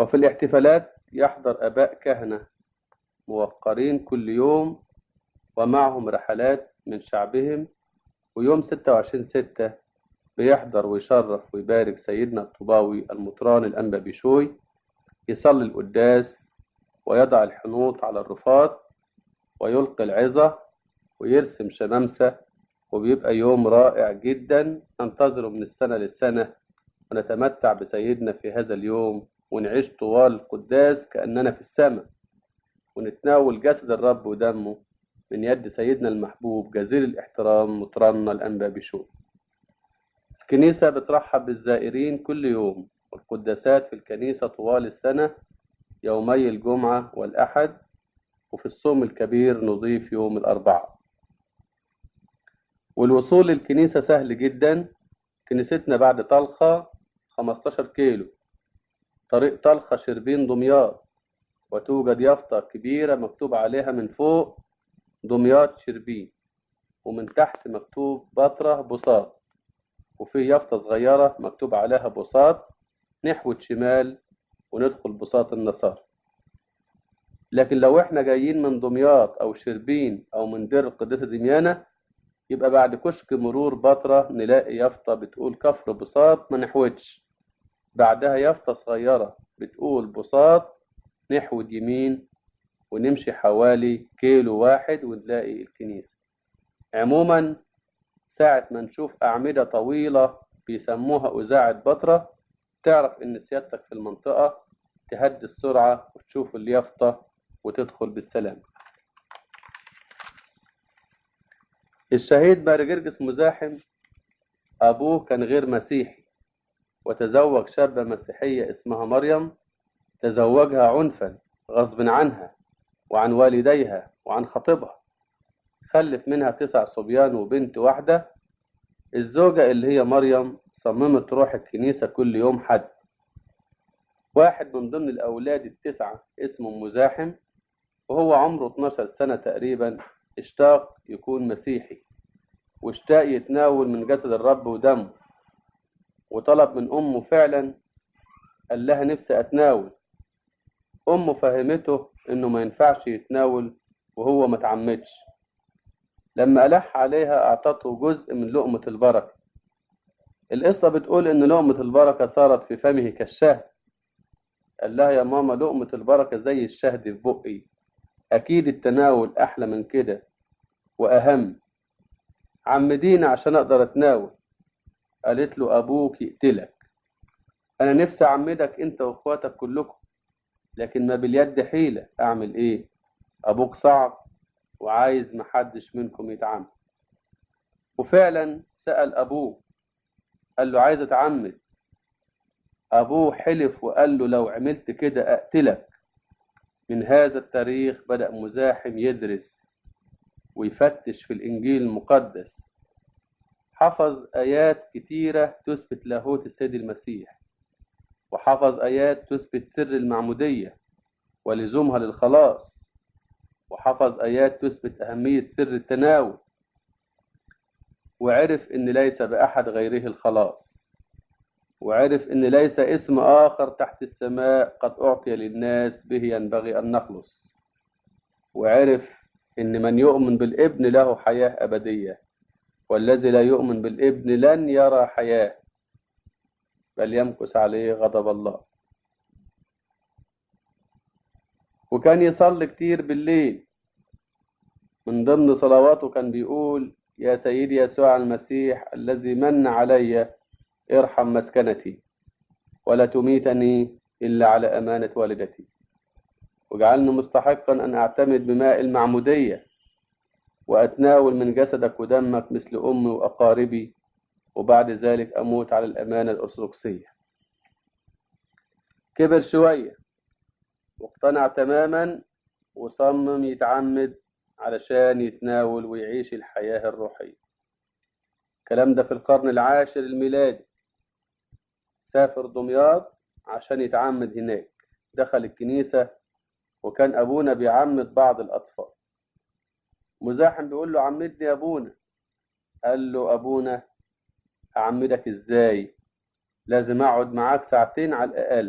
وفي الاحتفالات يحضر آباء كهنة موقرين كل يوم ومعهم رحلات من شعبهم ويوم 26 ستة بيحضر ويشرف ويبارك سيدنا الطباوي المطران الأنبا بشوي يصلي القداس ويضع الحنوط على الرفات ويلقي العظة ويرسم شمامسة وبيبقى يوم رائع جدا ننتظره من السنة للسنة ونتمتع بسيدنا في هذا اليوم ونعيش طوال القداس كأننا في السماء ونتناول جسد الرب ودمه من يد سيدنا المحبوب جزيل الاحترام مطرنا الأنبا بشوي الكنيسة بترحب بالزائرين كل يوم والقداسات في الكنيسة طوال السنة يومي الجمعة والأحد وفي الصوم الكبير نضيف يوم الأربعاء والوصول للكنيسة سهل جدا كنيستنا بعد طلخة 15 كيلو طريق طلخة شربين دمياط وتوجد يافطة كبيرة مكتوب عليها من فوق دمياط شربين ومن تحت مكتوب بطرة بساط وفي يافطة صغيرة مكتوب عليها بساط نحو شمال وندخل بساط النصارى لكن لو احنا جايين من دمياط او شربين او من دير القديسة دميانة يبقى بعد كشك مرور بطرة نلاقي يافطة بتقول كفر بساط ما نحوتش بعدها يافطة صغيرة بتقول بساط نحو يمين ونمشي حوالي كيلو واحد ونلاقي الكنيسة عموما ساعة ما نشوف أعمدة طويلة بيسموها أذاعة بطرة تعرف إن سيادتك في المنطقة تهدي السرعة وتشوف اليافطة وتدخل بالسلام الشهيد بارجرجس مزاحم أبوه كان غير مسيحي وتزوج شابة مسيحية اسمها مريم تزوجها عنفا غصب عنها وعن والديها وعن خطيبها خلف منها تسع صبيان وبنت واحدة الزوجة اللي هي مريم صممت تروح الكنيسة كل يوم حد واحد من ضمن الأولاد التسعة اسمه مزاحم وهو عمره 12 سنة تقريبا اشتاق يكون مسيحي واشتاق يتناول من جسد الرب ودمه وطلب من أمه فعلا قال لها نفسي أتناول أمه فهمته إنه ما ينفعش يتناول وهو ما تعمدش لما ألح عليها أعطته جزء من لقمة البركة القصة بتقول إن لقمة البركة صارت في فمه كالشهد قال لها يا ماما لقمة البركة زي الشهد في بقي أكيد التناول أحلى من كده وأهم عمدينا عشان أقدر أتناول قالت له أبوك يقتلك أنا نفسي أعمدك أنت وإخواتك كلكم لكن ما باليد حيلة أعمل إيه أبوك صعب وعايز محدش منكم يتعمد وفعلا سأل أبوه قال له عايز أتعمد أبوه حلف وقال له لو عملت كده أقتلك من هذا التاريخ بدأ مزاحم يدرس ويفتش في الإنجيل المقدس حفظ آيات كتيرة تثبت لاهوت السيد المسيح وحفظ آيات تثبت سر المعمودية ولزومها للخلاص وحفظ آيات تثبت أهمية سر التناول وعرف إن ليس بأحد غيره الخلاص وعرف إن ليس اسم آخر تحت السماء قد أعطي للناس به ينبغي أن نخلص وعرف إن من يؤمن بالابن له حياة أبدية والذي لا يؤمن بالابن لن يرى حياة بل يمكث عليه غضب الله وكان يصلي كتير بالليل من ضمن صلواته كان بيقول يا سيدي يسوع المسيح الذي من علي ارحم مسكنتي ولا تميتني إلا على أمانة والدتي واجعلني مستحقا أن أعتمد بماء المعمودية وأتناول من جسدك ودمك مثل أمي وأقاربي وبعد ذلك أموت على الأمانة الأرثوذكسية كبر شوية واقتنع تماما وصمم يتعمد علشان يتناول ويعيش الحياة الروحية الكلام ده في القرن العاشر الميلادي سافر دمياط عشان يتعمد هناك دخل الكنيسة وكان أبونا بيعمد بعض الأطفال مزاحم بيقول له عمدني يا أبونا قال له أبونا أعمدك إزاي لازم أقعد معاك ساعتين على الأقل